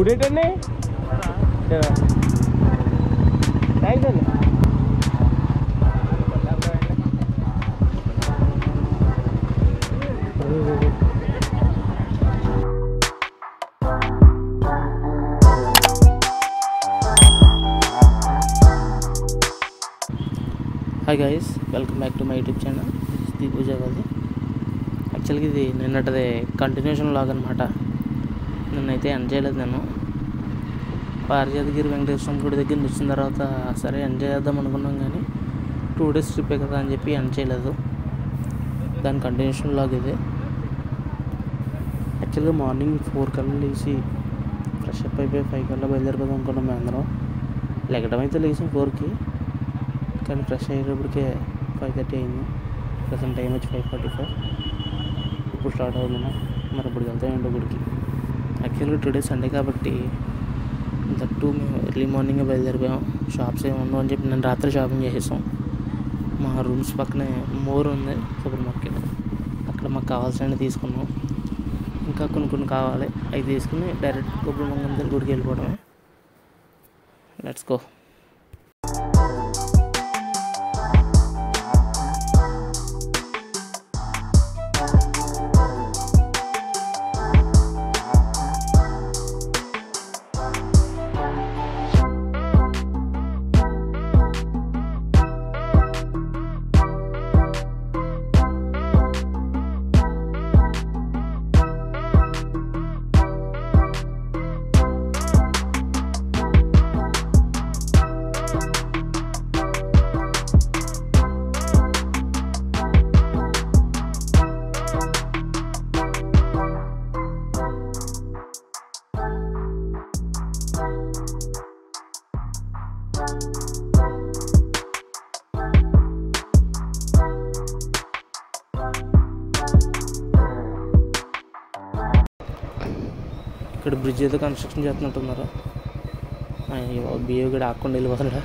ఊరేటండి thanks అండి hi guys welcome back to my YouTube channel Deepu జగల్ది యాక్చువల్గా ఇది నిన్నటిది కంటిన్యూషన్ లాగ్ అనమాట నిన్నైతే ఎండ్ చేయలేదు నేను పారిజాతగిరి వెంకటేశ్వర గుడి దగ్గర నుంచి వచ్చిన తర్వాత సరే ఎంజాయ్ చేద్దాం అనుకున్నాం కానీ టూ డేస్ ట్రిప్పే కదా అని చెప్పి ఎండ్ చేయలేదు దాని కంటిన్యూషన్ లాగ్ ఇది యాక్చువల్గా మార్నింగ్ ఫోర్ కల్లా లేచి ఫ్రెష్ అప్ అయిపోయి ఫైవ్ కల్లా బయలుదేరిపోదాం అనుకున్నాం మేము అందరం లెగడం అయితే లేచాం ఫోర్కి కానీ ఫ్రెష్ అయ్యేటప్పటికే ఫైవ్ థర్టీ అయింది ప్రజెంట్ టైం వచ్చి ఫైవ్ ఫార్టీ ఫైవ్ ఇప్పుడు స్టార్ట్ అవుతున్నాం మరి ఇప్పుడు వెళ్తాం ఏంటో గుడికి యాక్చువల్గా టుడే సండే కాబట్టి దట్టు మేము ఎర్లీ మార్నింగే బయలుదేరిపోయాం షాప్స్ ఏమి ఉండవు అని చెప్పి నేను రాత్రి షాపింగ్ చేసేసాం మా రూమ్స్ పక్కనే మోర్ ఉంది సూపర్ మార్కెట్ అక్కడ మాకు కావాల్సినవి తీసుకున్నాం ఇంకా కొన్ని కొన్ని కావాలి అవి తీసుకుని డైరెక్ట్ కొబ్బరిమంగం దగ్గర గుడికి వెళ్ళిపోవడమే లెట్స్ గో ఇక్కడ బ్రిడ్జ్ ఏదో కన్స్ట్రక్షన్ చేస్తున్నట్టున్నారు అయ్యో బియ్య కూడా ఆకుండా వెళ్ళిపోతాడా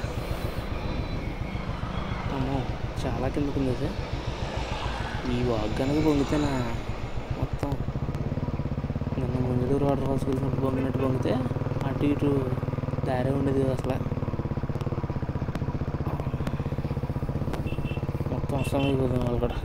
అమ్మో చాలా కిందకు ఉంది ఇది ఈ వాక్ కనుక పొంగితేనా మొత్తం నిన్న ముంజలూరు వాటర్ ఫాల్స్ వెళ్ళినట్టు పొంగినట్టు పొంగితే అటు ఇటు దారే ఉండేది కదా అసలు మొత్తం అస్సాం అయిపోతుంది వాళ్ళు కూడా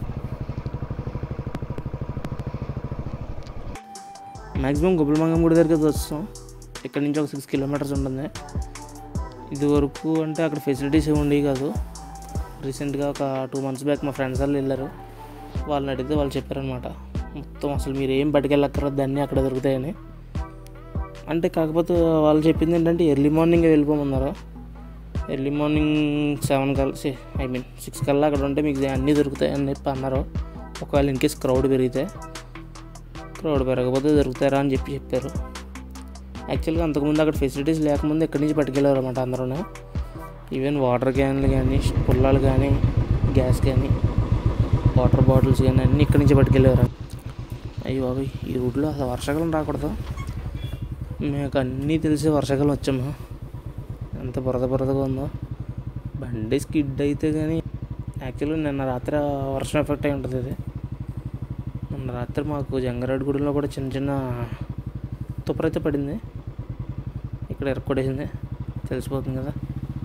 మ్యాక్సిమం గుబ్బలమంగం గుడి దగ్గరికి వస్తాం ఇక్కడ నుంచి ఒక సిక్స్ కిలోమీటర్స్ ఉంటుంది ఇది వరకు అంటే అక్కడ ఫెసిలిటీస్ ఏమి ఉండేవి కాదు రీసెంట్గా ఒక టూ మంత్స్ బ్యాక్ మా ఫ్రెండ్స్ వాళ్ళు వెళ్ళారు వాళ్ళని అడిగితే వాళ్ళు చెప్పారనమాట మొత్తం అసలు మీరు ఏం పట్టుకెళ్ళక్కర్లేదు అన్నీ అక్కడ దొరుకుతాయని అంటే కాకపోతే వాళ్ళు చెప్పింది ఏంటంటే ఎర్లీ మార్నింగ్ వెళ్ళిపోమన్నారు ఎర్లీ మార్నింగ్ సెవెన్ కల్లా ఐ మీన్ సిక్స్ కల్లా అక్కడ ఉంటే మీకు అన్నీ దొరుకుతాయి అని చెప్పి అన్నారు ఒకవేళ ఇన్ కేస్ క్రౌడ్ పెరిగితే క్రౌడ్ పెరగకపోతే దొరుకుతారా అని చెప్పి చెప్పారు యాక్చువల్గా అంతకుముందు అక్కడ ఫెసిలిటీస్ లేకముందు ఎక్కడి నుంచి పట్టుకెళ్ళారు అనమాట అందరూ ఈవెన్ వాటర్ క్యాన్లు కానీ పుల్లాలు కానీ గ్యాస్ కానీ వాటర్ బాటిల్స్ కానీ అన్నీ ఇక్కడి నుంచి పట్టుకెళ్ళేవారు అయ్యో బాబోయ్ ఈ రూట్లో అసలు వర్షాకాలం రాకూడదు మీకు అన్నీ తెలిసి వర్షాకాలం వచ్చాము ఎంత బురద బురదగా ఉందో బండి స్కిడ్ అయితే కానీ యాక్చువల్గా నిన్న రాత్రి వర్షం ఎఫెక్ట్ అయి ఉంటుంది ఇది మొన్న రాత్రి మాకు జంగారెడ్డి గుడిలో కూడా చిన్న చిన్న తుప్పరైతే పడింది ఇక్కడ ఎరక్కొడేసింది తెలిసిపోతుంది కదా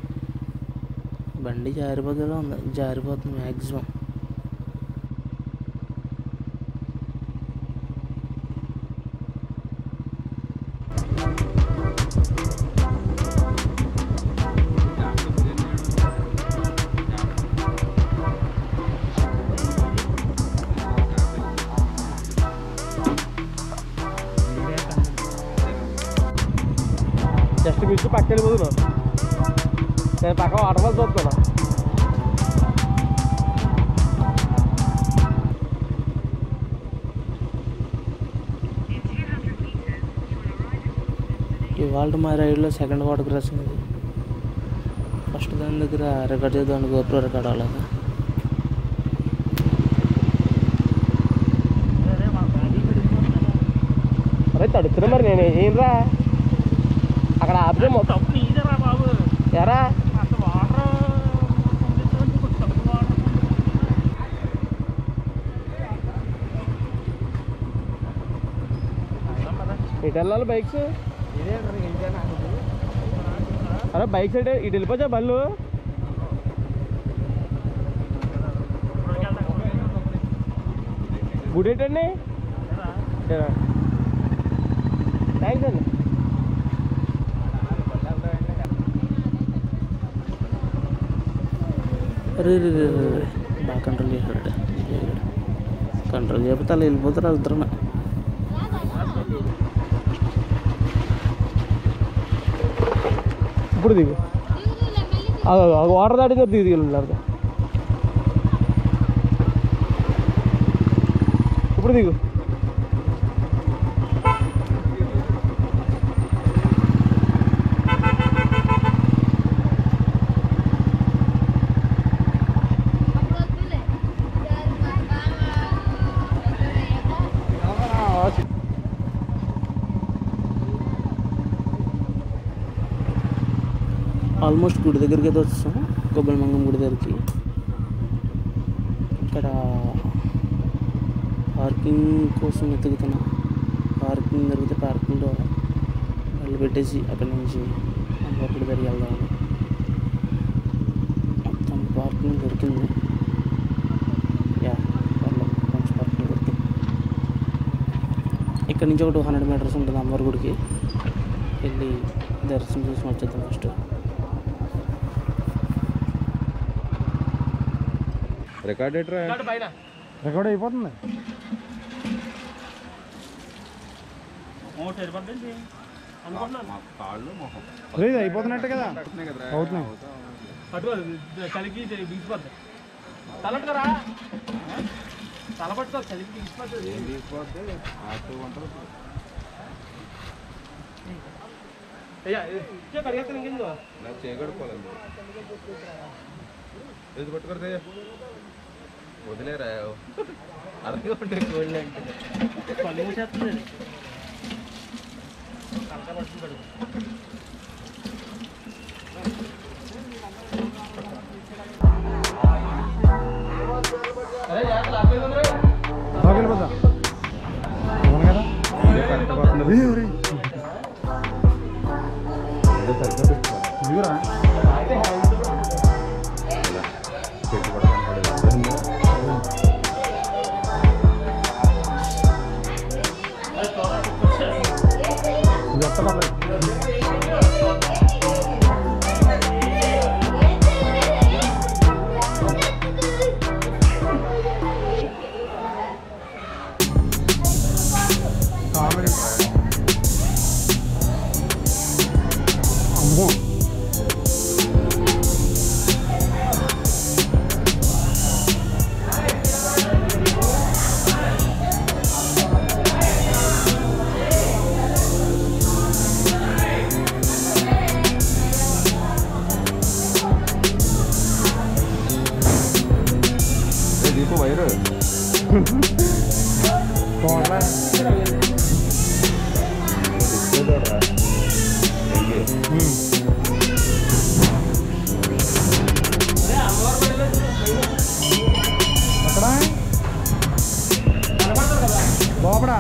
బండి జారిపోతుందా ఉంది జారిపోతుంది మ్యాక్సిమం జస్ట్ మిస్ పక్క వెళ్ళిపోతున్నాను నేను పక్క వాటర్ ఫాల్స్ చూస్తున్నాను ఇవాళ మా రైడ్లో సెకండ్ వాటర్ క్రాసింగ్ ఇది ఫస్ట్ దాని దగ్గర రికార్డ్ చేద్దాం గోప్రో రికార్డ్ అవ్వలేదు అరే తడుతున్నా మరి నేను ఏం రా అక్కడ ఆపితే మొత్తం తప్పు నీదేరా బాబు ఎరా అసలు వాటర్ తప్పు వాటర్ ఎటు వెళ్ళాలి బైక్స్ అరే బైక్ సైడ్ ఇటు వెళ్ళిపోవచ్చా బళ్ళు గుడ్ ఏంటండి థ్యాంక్స్ అండి అరే రే రే రే రే. బాగా కంట్రోల్ చేశాడు కంట్రోల్ చేయకపోతే అలా వెళ్ళిపోతారు వెళ్తారు ఇప్పుడు దిగు వాటర్ దాటిందో దిగు దిగు లేకపోతే ఇప్పుడు దిగు ఆల్మోస్ట్ గుడి దగ్గరికి అయితే వచ్చాం కొబ్బరిమంగం గుడి దగ్గరికి ఇక్కడ పార్కింగ్ కోసం వెతుకుతున్నా పార్కింగ్ దొరికితే పార్కింగ్లో వాళ్ళు పెట్టేసి అక్కడి నుంచి అమ్మవారి గుడి దగ్గరికి వెళ్దామని మొత్తం పార్కింగ్ దొరికింది యా పర్లేదు మంచి పార్కింగ్ దొరికింది ఇక్కడ నుంచి ఒక టూ హండ్రెడ్ మీటర్స్ ఉంటుంది అమ్మవారి గుడికి వెళ్ళి దర్శనం చేసి వచ్చేద్దాం ఫస్ట్ రికార్డేటర్ పైన రికార్డ్ అయిపోతుంది ఓ సరిపడ్డండి అనుకుంటున్నాను కాళ్ళు మొహం లేదు అయిపోతున్నట్టు కదా అవుతున్నాయి అటు చలికి బిగిసిపోద్ది తలట్టుకరా తల పట్టుకో చలికి బిగిసిపోతుంది తీసుకోవద్దు ఆటో వంటలు అయ్యా కడిగేస్తాను ఇంకెందుకు నాకు చేయగడుకోవాలండి ఇది పట్టుకొడితే వదిలేరా అర్థం ఉంటే కోళ్ళు అంటే పళ్ళు మూసేస్తుంది వెళ్ళిపోతా అవును కదా ఏయ్, ఒరేయ్, అదే సరిగ్గా పెట్టుకోవాలి ఇదిగోరా పెట్టి కూడా కనపడేది ఇది ఎత్త పర్లేదు కామెడీ అమ్మో దీపం వైరు కోట్ల ఎక్కడ లోపడా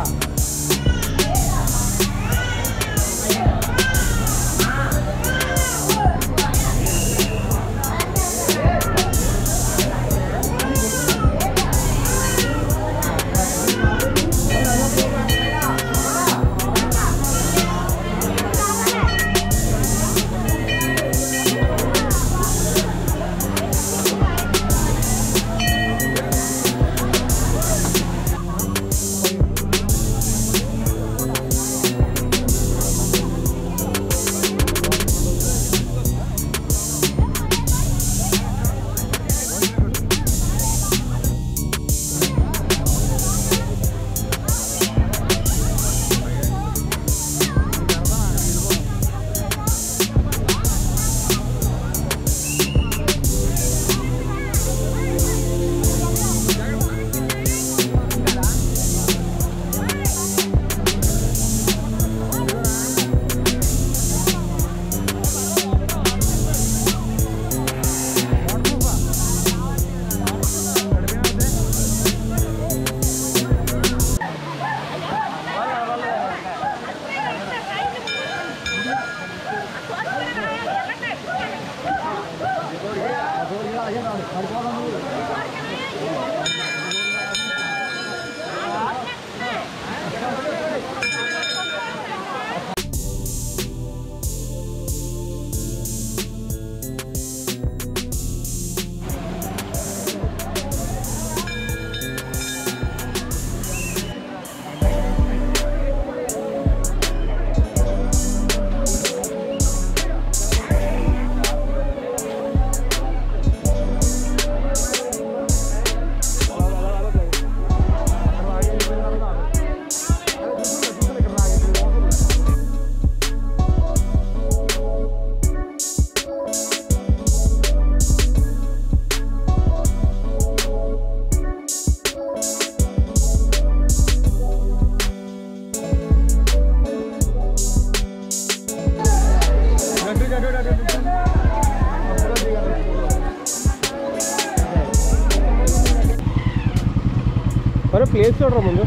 మరి ప్లేస్ చూడరా ముందు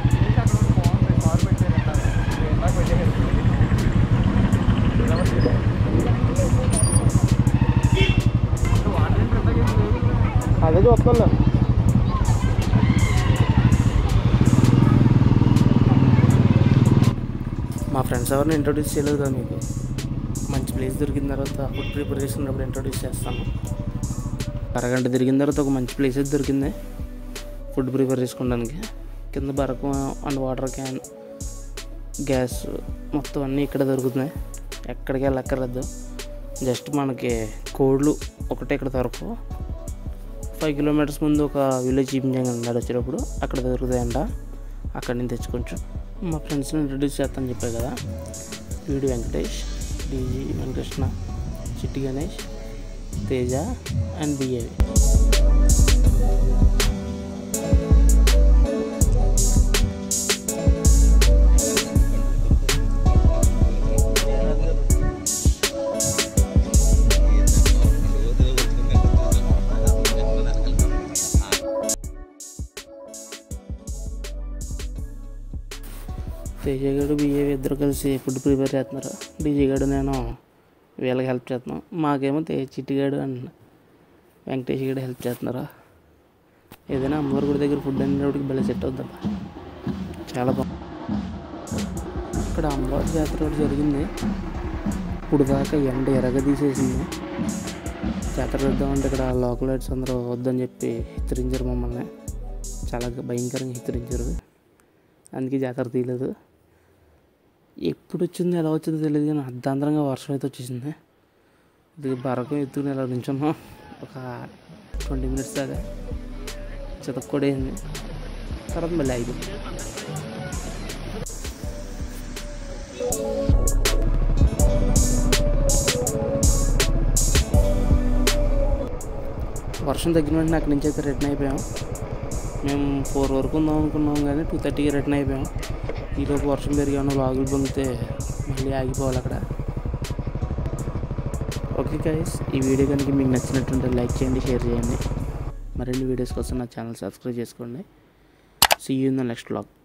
అదే చూస్తున్నా మా ఫ్రెండ్స్ ఎవరిని ఇంట్రొడ్యూస్ చేయలేదు కదా మీకు మంచి ప్లేస్ దొరికిన తర్వాత ఫుడ్ ప్రిపేర్ చేసుకున్నప్పుడు ఇంట్రొడ్యూస్ చేస్తాను అరగంట తిరిగిన తర్వాత ఒక మంచి ప్లేస్ అయితే దొరికింది ఫుడ్ ప్రిపేర్ చేసుకోవడానికి కింద బరకు అండ్ వాటర్ క్యాన్ గ్యాస్ మొత్తం అన్నీ ఇక్కడ దొరుకుతున్నాయి ఎక్కడికి వెళ్ళక్కర్లేదు జస్ట్ మనకి కోడ్లు ఒకటే ఇక్కడ దొరకవు ఫైవ్ కిలోమీటర్స్ ముందు ఒక విలేజ్ ఈవినింగ్ అన్నాడు వచ్చేటప్పుడు అక్కడ దొరుకుతాయంట అక్కడి నుంచి తెచ్చుకోవచ్చు మా ఫ్రెండ్స్ని ఇంట్రడ్యూస్ చేస్తాను చెప్పాను కదా వీడి Venkatesh DG Venkatakrishna Chitti Ganesh Teja and BAV Teja గడు బిఏవి ఇద్దరు కలిసి ఫుడ్ ప్రిపేర్ చేస్తున్నారు డీజీ గడు నేను వీళ్ళకి హెల్ప్ చేస్తున్నాం మాకేమో తే చిట్టిగాడు అండ్ వెంకటేష్ గడు హెల్ప్ చేస్తున్నారు ఏదైనా అమ్మవారి గుడి దగ్గర ఫుడ్ అనేటికి భలే సెట్ అవుద్దబ్బా చాలా బాగుంది ఇక్కడ అమ్మవారి జాతర ఒకటి జరిగింది ఇప్పుడు దాకా ఎండ ఎరగ తీసేసింది జాతర చేద్దామంటే ఇక్కడ లోకల్ లైట్స్ అందరూ వద్దని చెప్పి హెచ్చరించారు మమ్మల్ని చాలా భయంకరంగా హెచ్చరించారు అందుకే జాతర తీయలేదు ఎప్పుడు వచ్చిందో ఎలా వచ్చిందో తెలియదు కానీ అర్ధాంతరంగా వర్షం అయితే వచ్చేసింది ఇది బరకం ఎత్తుకుని ఇలా నించున్నాం ఒక ట్వంటీ మినిట్స్ దాకా చితక్కొడేసింది తర్వాత మళ్ళీ అయిపోయింది వర్షం తగ్గిన వెంటనే అక్కడి నుంచి అయితే రిటర్న్ అయిపోయాం మేము ఫోర్ వరకు ఉందాం అనుకున్నాం కానీ టూ థర్టీకి రిటర్న్ అయిపోయాం ఈలోపు వర్షం పెరిగాను లాగులు పొంగితే మళ్ళీ ఆగిపోవాలి అక్కడ ఓకే గైస్ ఈ వీడియో కనుక మీకు నచ్చినట్టుంటే లైక్ చేయండి షేర్ చేయండి మరిన్ని వీడియోస్ కోసం నా ఛానల్ సబ్స్క్రైబ్ చేసుకోండి see you in the next blog